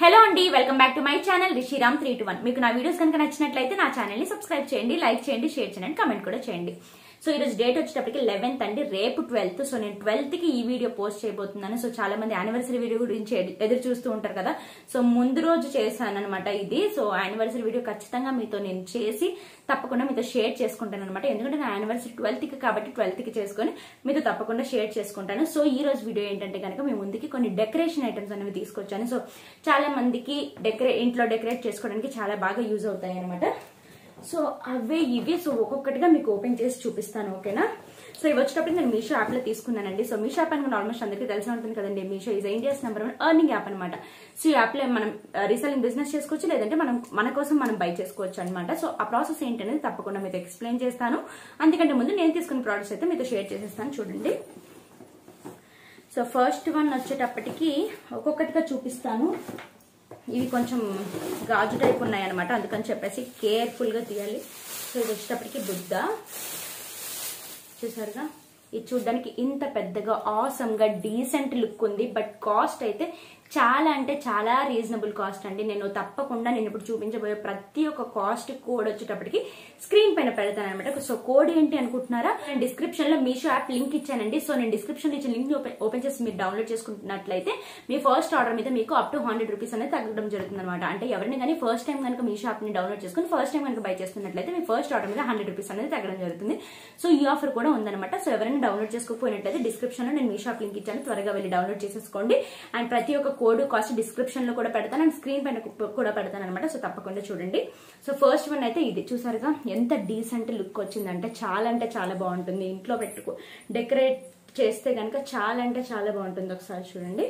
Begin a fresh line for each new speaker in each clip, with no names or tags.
hello అండి welcome back to my channel Rishiram three two one మీకు నా వీడియోస్ కనుక నచ్చినట్లయితే నా ఛానల్ ని సబ్స్క్రైబ్ చేయండి లైక్ చేయండి షేర్ చేయండి కమెంట్ కూడా చేయండి సో ఈ రోజు డేట్ వచ్చేటప్పటికి లెవెన్త్ అండి రేపు ట్వెల్త్ సో నేను ట్వెల్త్ కి ఈ వీడియో పోస్ట్ చేయబోతున్నాను సో చాలా మంది యానివర్సరీ వీడియో గురించి ఎదు- ఎదురు చూస్తూ ఉంటారు కదా సో ముందు రోజు చేశాను అనమాట ఇది సో యానివర్సరీ వీడియో ఖచ్చితంగా మీతో నేను చేసి తప్పకుండా మీతో షేర్ చేసుకుంటాను అనమాట ఎందుకంటే నా యానివర్సరీ ట్వెల్త్ కి కాబట్టి ట్వెల్త్ కి చేసుకొని మీతో తప్పకుండా షేర్ చేసుకుంటాను సో ఈ రోజు వీడియో ఏంటంటే కనుక మీ ముందుకి కొన్ని డెకరేషన్ ఐటమ్స్ అనేవి తీసుకొచ్చాను సో చాలా మందికి డెకరే ఇంట్లో డెకరేట్ చేసుకోవడానికి చాలా బాగా యూజ్ అవుతాయి అనమాట సో అవే ఇవి సో ఒక్కొక్కటిగా మీకు ఓపెన్ చేసి చూపిస్తాను ఓకేనా సో ఇవి వచ్చేటప్పుడు నేను మీషో యాప్ లో తీసుకున్నానండి సో మీషో యాప్ అని ఆల్మోస్ట్ అందరికీ తెలిసి ఉంటుంది కదండి Meesho is India's number one earning app అనమాట సో ఈ యాప్ లో మనం రీసెలింగ్ బిజినెస్ చేసుకోవచ్చు లేదంటే మనం మన కోసం మనం బై చేసుకోవచ్చు అనమాట సో ఆ ప్రాసెస్ ఏంటనేది తప్పకుండా మీతో ఎక్స్ప్లెయిన్ చేస్తాను అందుకంటే ముందు నేను తీసుకున్న ప్రోడక్ట్స్ అయితే మీతో షేర్ చేసేస్తాను చూడండి సో ఫస్ట్ వన్ వచ్చేటప్పటికి ఒక్కొక్కటిగా చూపిస్తాను ఇవి కొంచెం గాజు టైప్ ఉన్నాయన్నమాట అందుకని చెప్పేసి కేర్ఫుల్ గా తీయాలి సో ఇది వచ్చేటప్పటికి బుద్ధ చూసారుగా ఇది చూడడానికి ఇంత పెద్దగా ఆసమ్ గా డీసెంట్ లుక్ ఉంది బట్ కాస్ట్ అయితే చాలా అంటే చాలా రీజనబుల్ కాస్ట్ అండి నేను తప్పకుండా నేను ఇప్పుడు చూపించబోయే ప్రతి ఒక్క కాస్ట్ కోడ్ వచ్చేటప్పటికి స్క్రీన్ పైన పెడతాను అనమాట సో కోడ్ ఏంటి అనుకుంటున్నారా నేను డిస్క్రిప్షన్ లో మీషో యాప్ లింక్ ఇచ్చానండి సో నేను డిస్క్రిప్షన్ లో ఇచ్చిన లింక్ ఓపెన్ చేసి మీరు డౌన్లోడ్ చేసుకుంటున్నట్లయితే మీ ఫస్ట్ ఆర్డర్ మీద మీకు అప్ టు హండ్రెడ్ రూపీస్ అనేది తగ్గడం జరుగుతుంది అనమాట అంటే ఎవరిని కానీ ఫస్ట్ టైం కనుక మీషో యాప్ ని డౌన్లోడ్ చేసుకుని ఫస్ట్ టైం కనుక బై చేస్తున్నట్లయితే మీ ఫస్ట్ ఆర్డర్ మీద హండ్రెడ్ రూపీస్ అనేది తగ్గడం జరుగుతుంది సో ఈ ఆఫర్ కూడా ఉందన్నమాట సో ఎవరైనా డౌన్లోడ్ చేసుకోకపోయినట్లయితే డిస్క్రిప్షన్ లో నేను మీ షాప్ లింక్ ఇచ్చాను త్వరగా వెళ్ళి డౌన్లోడ్ చేసేసుకోండి అండ్ ప్రతి ఒక్క కోడ్ కాస్ట్ డిస్క్రిప్షన్ లో కూడా పెడతాను అండ్ స్క్రీన్ పైన కు- కూడా పెడతాను అనమాట సో తప్పకుండా చూడండి సో ఫస్ట్ వన్ అయితే ఇది చూసారుగా ఎంత డీసెంట్ లుక్ వచ్చిందంటే చాలా అంటే చాలా బాగుంటుంది ఇంట్లో పెట్టుకో డెకరేట్ చేస్తే కనుక చాలా అంటే చాలా బాగుంటుంది ఒకసారి చూడండి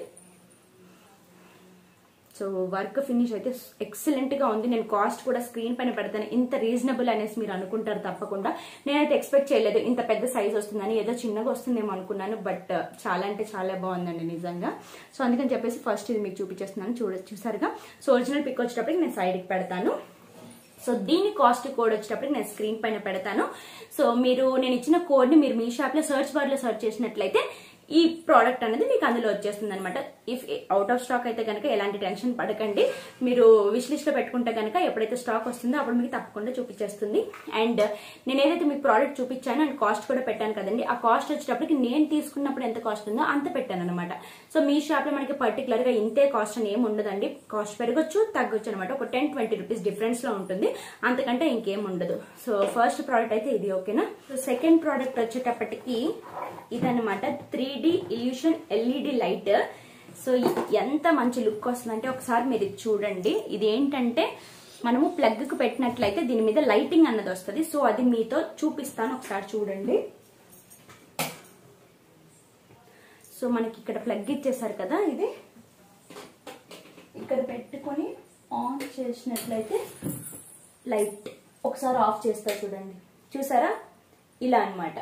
సో వర్క్ ఫినిష్ అయితే ఎక్సలెంట్ గా ఉంది నేను కాస్ట్ కూడా స్క్రీన్ పైన పెడతాను ఇంత రీజనబుల్ అనేసి మీరు అనుకుంటారు తప్పకుండా నేనైతే ఎక్స్పెక్ట్ చేయలేదు ఇంత పెద్ద సైజ్ వస్తుందని ఏదో చిన్నగా వస్తుందేమో అనుకున్నాను బట్ చాలా అంటే చాలా బాగుందండి నిజంగా సో అందుకని చెప్పేసి ఫస్ట్ ఇది మీకు చూపించేస్తున్నాను చూడ చూసారుగా సో ఒరిజినల్ పిక్ వచ్చేటప్పటికి నేను సైడ్కి పెడతాను సో దీని కాస్ట్ కోడ్ వచ్చేటప్పటికి నేను స్క్రీన్ పైన పెడతాను సో మీరు నేను ఇచ్చిన కోడ్ ని మీరు మీ షాప్ లో సర్చ్ బార్ లో సర్చ్ చేసినట్లయితే ఈ ప్రోడక్ట్ అనేది మీకు అందులో వచ్చేస్తుంది అనమాట ఇఫ్ అవుట్ ఆఫ్ స్టాక్ అయితే కనుక ఎలాంటి టెన్షన్ పడకండి మీరు విష్ లిస్ట్ లో పెట్టుకుంటే కనుక ఎప్పుడైతే స్టాక్ వస్తుందో అప్పుడు మీకు తప్పకుండా చూపించేస్తుంది అండ్ నేను ఏదైతే మీకు ప్రోడక్ట్ చూపించానో అండ్ కాస్ట్ కూడా పెట్టాను కదండి ఆ కాస్ట్ వచ్చేటప్పటికి నేను తీసుకున్నప్పుడు ఎంత కాస్ట్ ఉందో అంత పెట్టాను అనమాట సో మీ షాప్ లో మనకి పర్టికులర్ గా ఇంతే కాస్ట్ అని ఏమి ఉండదండి కాస్ట్ పెరగచ్చు తగ్గొచ్చు అనమాట ఒక టెన్ ట్వంటీ రూపీస్ డిఫరెన్స్ లో ఉంటుంది అంతకంటే ఇంకేం ఉండదు సో ఫస్ట్ ప్రోడక్ట్ అయితే ఇది ఓకేనా సో సెకండ్ ప్రోడక్ట్ వచ్చేటప్పటికి ఇదన్నమాట three D illusion LED light so ఎంత మంచి లుక్ వస్తుందంటే ఒకసారి మీరు ఇది చూడండి ఇది ఏంటంటే మనము ప్లగ్ కు పెట్టినట్లయితే దీని మీద లైటింగ్ అన్నది వస్తుంది సో అది మీతో చూపిస్తాను ఒకసారి చూడండి సో మనకి ఇక్కడ ప్లగ్ ఇచ్చేసారు కదా ఇది ఇక్కడ పెట్టుకొని ఆన్ చేసినట్లయితే లైట్ ఒకసారి ఆఫ్ చేస్తా చూడండి చూసారా ఇలా అన్నమాట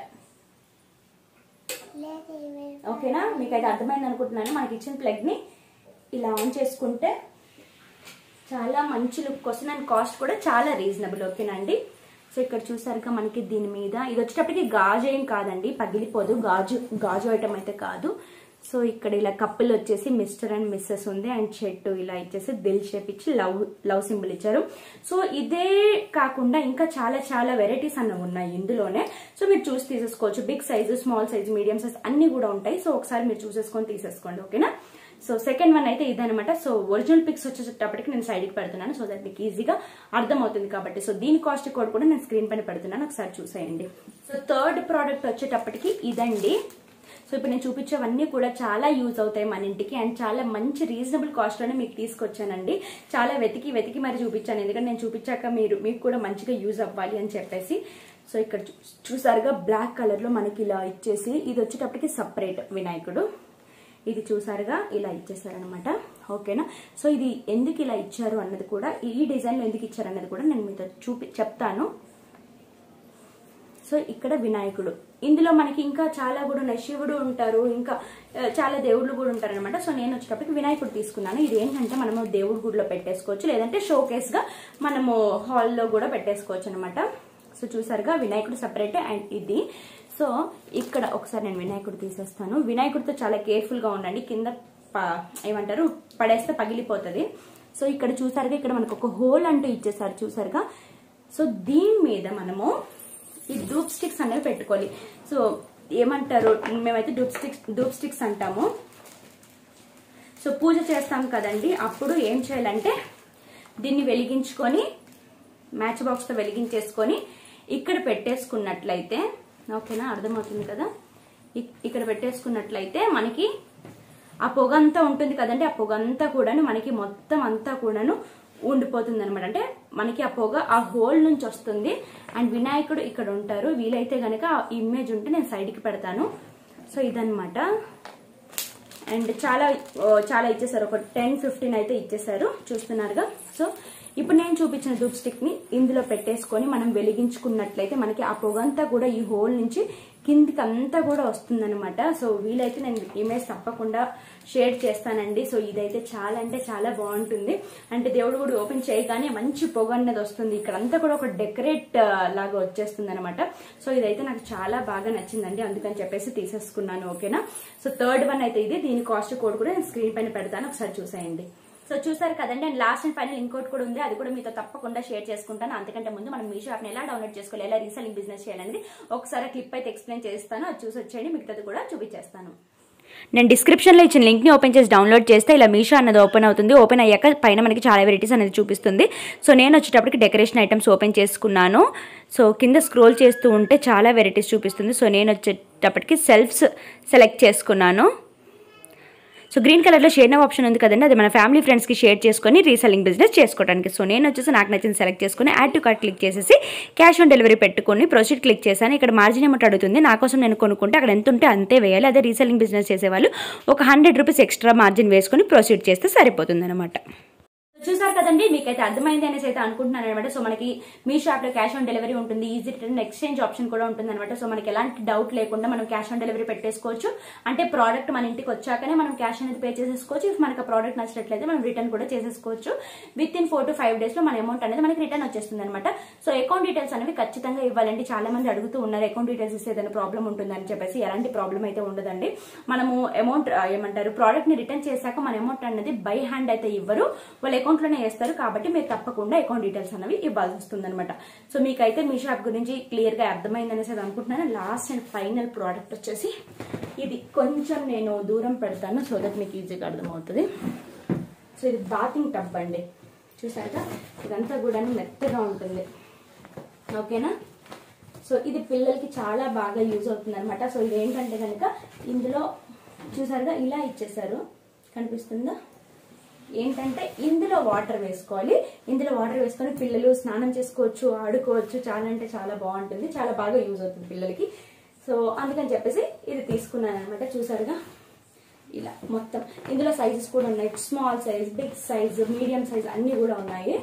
ఓకేనా మీకైతే అర్థమైంది అనుకుంటున్నాను మనకి ఇచ్చిన ప్లగ్ ని ఇలా ఆన్ చేసుకుంటే చాలా మంచి లుక్ వస్తుంది అండ్ కాస్ట్ కూడా చాలా రీజనబుల్ ఓకేనా అండి సో ఇక్కడ చూసారుగా మనకి దీని మీద ఇది వచ్చేటప్పటికి గాజు ఏం కాదండి పగిలిపోదు గాజు గాజు ఐటమ్ అయితే కాదు సో ఇక్కడ ఇలా కప్పులు వచ్చేసి మిస్టర్ అండ్ మిస్సెస్ ఉంది అండ్ చెట్టు ఇలా ఇచ్చేసి దిల్ షేప్ ఇచ్చి లవ్ లవ్ సింబల్ ఇచ్చారు సో ఇదే కాకుండా ఇంకా చాలా చాలా వెరైటీస్ అన్నవి ఉన్నాయి ఇందులోనే సో మీరు చూసి తీసేసుకోవచ్చు big size small size medium size అన్ని కూడా ఉంటాయి సో ఒకసారి మీరు చూసేసుకొని తీసేసుకోండి ఓకేనా సో సెకండ్ వన్ అయితే ఇదనమాట సో ఒరిజినల్ పిక్స్ వచ్చేటప్పటికి నేను సైడ్కి పెడుతున్నాను సో దట్ మీకు ఈజీగా అర్థమవుతుంది కాబట్టి సో దీని కాస్ట్ కోడ్ కూడా నేను స్క్రీన్ పైన పెడుతున్నాను ఒకసారి చూసేయండి సో థర్డ్ ప్రోడక్ట్ వచ్చేటప్పటికి ఇదండి సో ఇప్పుడు నేను చూపించేవన్నీ కూడా చాలా యూజ్ అవుతాయి మన ఇంటికి అండ్ చాలా మంచి రీజనబుల్ కాస్ట్ లోనే మీకు తీసుకొచ్చానండి చాలా వెతికి వెతికి మరి చూపించాను ఎందుకంటే నేను చూపించాక మీరు మీకు కూడా మంచిగా యూజ్ అవ్వాలి అని చెప్పేసి సో ఇక్కడ చూ- చూసారుగా బ్లాక్ కలర్ లో మనకి ఇలా ఇచ్చేసి ఇది వచ్చేటప్పటికి సపరేట్ వినాయకుడు ఇది చూసారుగా ఇలా ఇచ్చేసారనమాట ఓకేనా సో ఇది ఎందుకు ఇలా ఇచ్చారు అన్నది కూడా ఈ డిజైన్ లో ఎందుకు ఇచ్చారు అన్నది కూడా నేను మీతో చూపి చెప్తాను సో ఇక్కడ వినాయకుడు ఇందులో మనకి ఇంకా చాలా కూడా ఉన్నాయి శివుడు ఉంటారు ఇంకా ఆ, చాలా దేవుళ్ళు కూడా ఉంటారు అనమాట సో నేను వచ్చేటప్పటికి వినాయకుడు తీసుకున్నాను ఇది ఏంటంటే మనము దేవుడి గుడిలో పెట్టేసుకోవచ్చు లేదంటే షోకేస్ గా మనము హాల్లో కూడా పెట్టేసుకోవచ్చు అనమాట సో చూసారుగా వినాయకుడు సపరేట్ అండ్ ఇది సో ఇక్కడ ఒకసారి నేను వినాయకుడు తీసేస్తాను వినాయకుడితో చాలా కేర్ఫుల్ గా ఉండండి కింద ప- ఏమంటారు పడేస్తే పగిలిపోతుంది సో ఇక్కడ చూసారుగా ఇక్కడ మనకు ఒక హోల్ అంటూ ఇచ్చేసారు చూసారుగా సో దీని మీద మనము ఈ డూప్ స్టిక్స్ అనేవి పెట్టుకోవాలి సో ఏమంటారు మేమైతే డూప్ స్టిక్స్ డూప్ స్టిక్స్ అంటాము సో పూజ చేస్తాం కదండి అప్పుడు ఏం చేయాలంటే దీన్ని వెలిగించుకొని మ్యాచ్ బాక్స్తో వెలిగించేసుకొని ఇక్కడ పెట్టేసుకున్నట్లయితే ఓకేనా అర్థమవుతుంది కదా ఇక్- ఇక్కడ పెట్టేసుకున్నట్లయితే మనకి ఆ పొగ అంతా ఉంటుంది కదండి ఆ పొగ అంతా కూడాను మనకి మొత్తం అంతా కూడాను ఉండిపోతుంది అనమాట అంటే మనకి ఆ పొగ ఆ హోల్ నుంచి వస్తుంది అండ్ వినాయకుడు ఇక్కడ ఉంటారు వీలైతే గనక ఆ ఇమేజ్ ఉంటే నేను సైడ్కి పెడతాను సో ఇదన్నమాట అండ్ చాలా ఓ, చాలా ఇచ్చేసారు ఒక టెన్ ఫిఫ్టీన్ అయితే ఇచ్చేసారు చూస్తున్నారుగా సో ఇప్పుడు నేను చూపించిన ధూప్ స్టిక్ ని ఇందులో పెట్టేసుకొని మనం వెలిగించుకున్నట్లయితే మనకి ఆ పొగంతా కూడా ఈ హోల్ నుంచి కిందికి అంతా కూడా వస్తుందన్నమాట సో వీలైతే నేను ఇమేజ్ తప్పకుండా షేర్ చేస్తానండి సో ఇదైతే చాలా అంటే చాలా బాగుంటుంది అంటే దేవుడు కూడా ఓపెన్ చేయగానే మంచి పొగ అన్నది వస్తుంది ఇక్కడ అంతా కూడా ఒక డెకరేట్ లాగా వచ్చేస్తుంది అనమాట సో ఇదైతే నాకు చాలా బాగా నచ్చిందండి అందుకని చెప్పేసి తీసేసుకున్నాను ఓకేనా సో థర్డ్ వన్ అయితే ఇది దీని కాస్ట్ కోడ్ కూడా నేను స్క్రీన్ పైన పెడతాను ఒకసారి చూసేయండి సో చూసారు కదండి అండ్ లాస్ట్ అండ్ ఫైనల్ ఇంకోటి కూడా ఉంది అది కూడా మీతో తప్పకుండా షేర్ చేసుకుంటాను అంతకంటే ముందు మనం మీ షాప్ని ఎలా డౌన్లోడ్ చేసుకోవాలి ఎలా రీసెలింగ్ బిజినెస్ చేయాలనేది ఒకసారి క్లిప్ అయితే ఎక్స్ప్లెయిన్ చేస్తాను అది చూసి వచ్చేయండి మిగతాది కూడా చూపించేస్తాను నేను డిస్క్రిప్షన్లో ఇచ్చిన లింక్ని ఓపెన్ చేసి డౌన్లోడ్ చేస్తే ఇలా మీషో అన్నది ఓపెన్ అవుతుంది ఓపెన్ అయ్యాక పైన మనకి చాలా వెరైటీస్ అనేది చూపిస్తుంది సో నేను వచ్చేటప్పటికి డెకరేషన్ ఐటమ్స్ ఓపెన్ చేసుకున్నాను సో కింద స్క్రోల్ చేస్తూ ఉంటే చాలా వెరైటీస్ చూపిస్తుంది సో నేను వచ్చేటప్పటికి సెల్ఫ్స్ సెలెక్ట్ చేసుకున్నాను సో గ్రీన్ కలర్లో షేర్ నవ్ ఆప్షన్ ఉంది కదండి అది మన ఫ్యామిలీ ఫ్రెండ్స్కి షేర్ చేసుకొని రీసెల్లింగ్ బిజినెస్ చేసుకోవడానికి సో నేను వచ్చేసి నాకు నచ్చింది సెలెక్ట్ చేసుకొని యాడ్ టు కార్ట్ క్లిక్ చేసేసి క్యాష్ ఆన్ డెలివరీ పెట్టుకొని ప్రొసీడ్ క్లిక్ చేశాను ఇక్కడ మార్జిన్ అమౌంట్ అడుగుతుంది నా కోసం నేను కొనుక్కుంటే అక్కడ ఎంత ఉంటే అంతే వేయాలి అదే రీసెల్లింగ్ బిజినెస్ చేసేవాళ్ళు ఒక హండ్రెడ్ రూపీస్ ఎక్స్ట్రా మార్జిన్ వేసుకొని ప్రొసీడ్ చేస్తే సరిపోతుంది అనమాట చూసారు కదండి మీకైతే అర్థమైంది అనేసి అయితే అనుకుంటున్నాను అనమాట సో మనకి మీ షాప్ లో క్యాష్ ఆన్ డెలివరీ ఉంటుంది ఈజీ రిటర్న్ ఎక్స్చేంజ్ ఆప్షన్ కూడా ఉంటుంది అనమాట సో మనకి ఎలాంటి డౌట్ లేకుండా మనం క్యాష్ ఆన్ డెలివరీ పెట్టేసుకోవచ్చు అంటే ప్రోడక్ట్ మన ఇంటికి వచ్చాకనే మనం క్యాష్ అనేది పే చేసేసుకోవచ్చు ఇఫ్ మనకి ప్రోడక్ట్ నచ్చినట్లయితే మనం రిటర్న్ కూడా చేసేసుకోవచ్చు within four to five days లో మన అమౌంట్ అనేది మనకి రిటర్న్ వచ్చేస్తుంది అనమాట సో అకౌంట్ డీటెయిల్స్ అనేవి ఖచ్చితంగా ఇవ్వాలండి చాలా మంది అడుగుతూ ఉన్నారు అకౌంట్ డీటెయిల్స్ ఇస్తే ఏదైనా ప్రాబ్లం ఉంటుందని చెప్పేసి ఎలాంటి ప్రాబ్లం అయితే ఉండదండి మనము అమౌంట్ ఏమంటారు ప్రోడక్ట్ ని రిటర్న్ చేశాక మన అమౌంట్ అనేది బై హ్యాండ్ అయితే ఇవ్వరు వాళ్ళ అకౌంట్ లోనే వేస్తారు కాబట్టి మీరు తప్పకుండా అకౌంట్ డీటెయిల్స్ అనేవి ఇవ్వాల్సి వస్తుంది అనమాట సో మీకైతే మీ షాప్ గురించి క్లియర్ గా అర్థమైంది అనేసి అది అనుకుంటున్నాను లాస్ట్ అండ్ ఫైనల్ ప్రోడక్ట్ వచ్చేసి ఇది కొంచెం నేను దూరం పెడతాను సో దట్ మీకు ఈజీగా అర్థమవుతుంది సో ఇది బాతింగ్ టబ్ అండి చూసాక ఇదంతా కూడా మెత్తగా ఉంటుంది ఓకేనా సో ఇది పిల్లలకి చాలా బాగా యూజ్ అవుతుంది అనమాట సో ఇది ఏంటంటే కనుక ఇందులో చూసారుగా ఇలా ఇచ్చేసారు కనిపిస్తుందా ఏంటంటే ఇందులో వాటర్ వేసుకోవాలి ఇందులో వాటర్ వేసుకొని పిల్లలు స్నానం చేసుకోవచ్చు ఆడుకోవచ్చు చాలా అంటే చాలా బాగుంటుంది చాలా బాగా యూజ్ అవుతుంది పిల్లలకి సో అందుకని చెప్పేసి ఇది తీసుకున్నాను అనమాట చూసారుగా ఇలా మొత్తం ఇందులో సైజెస్ కూడా ఉన్నాయి small size big size medium size అన్ని కూడా ఉన్నాయి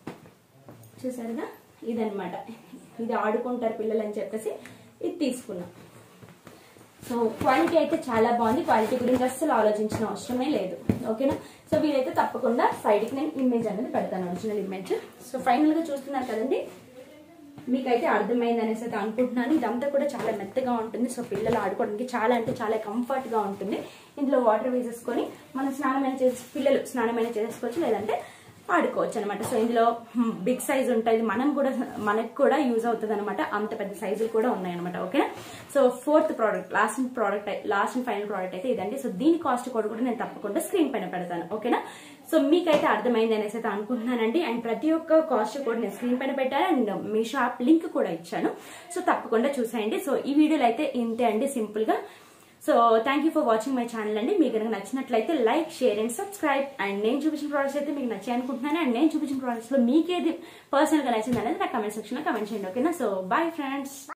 చూసారుగా ఇదనమాట ఇది ఆడుకుంటారు పిల్లలు అని చెప్పేసి ఇది తీసుకున్నాం సో క్వాలిటీ అయితే చాలా బాగుంది క్వాలిటీ గురించి అస్సలు ఆలోచించిన అవసరమే లేదు ఓకేనా సో వీలైతే తప్పకుండా సైడ్కి నేను ఇమేజ్ అనేది పెడతాను ఒరిజినల్ ఇమేజ్ సో ఫైనల్గా చూస్తున్నారు కదండి మీకైతే అర్థమైంది అనేసి అయితే అనుకుంటున్నాను ఇదంతా కూడా చాలా మెత్తగా ఉంటుంది సో పిల్లలు ఆడుకోవడానికి చాలా అంటే చాలా కంఫర్ట్గా ఉంటుంది ఇందులో వాటర్ వేసేసుకొని మనం స్నానమైన చేసి పిల్లలు స్నానమైన చేసేసుకోవచ్చు లేదంటే ఆడుకోవచ్చు అనమాట సో ఇందులో బిగ్ సైజ్ ఉంటుంది మనం కూడా మనకు కూడా యూజ్ అవుతుంది అనమాట అంత పెద్ద సైజులు కూడా ఉన్నాయన్నమాట ఓకేనా so fourth product last product last and final product అయితే ఇదండి సో దీని కాస్ట్ కూడా కూడా నేను తప్పకుండా స్క్రీన్ పైన పెడతాను ఓకేనా సో మీకైతే అర్థమైంది అనేసి అయితే అనుకుంటున్నానండి అండ్ ప్రతి ఒక్క కాస్ట్ కూడా నేను స్క్రీన్ పైన పెట్టాను అండ్ మీ షాప్ లింక్ కూడా ఇచ్చాను సో తప్పకుండా చూసేయండి సో ఈ వీడియోలో అయితే ఇంతే అండి సింపుల్ గా so thank you for watching my channel అండి మీకు కనుక నచ్చినట్లయితే like share and subscribe and నేను చూపించిన ప్రోడక్ట్స్ అయితే మీకు నచ్చాయి అనుకుంటున్నాను అండ్ నేను చూపించిన ప్రోడక్ట్స్ లో మీకేది పర్సనల్ గా నచ్చింది అనేది నా కమెంట్ సెక్షన్ లో కమెంట్ చేయండి ఓకేనా సో బాయ్ ఫ్రెండ్స్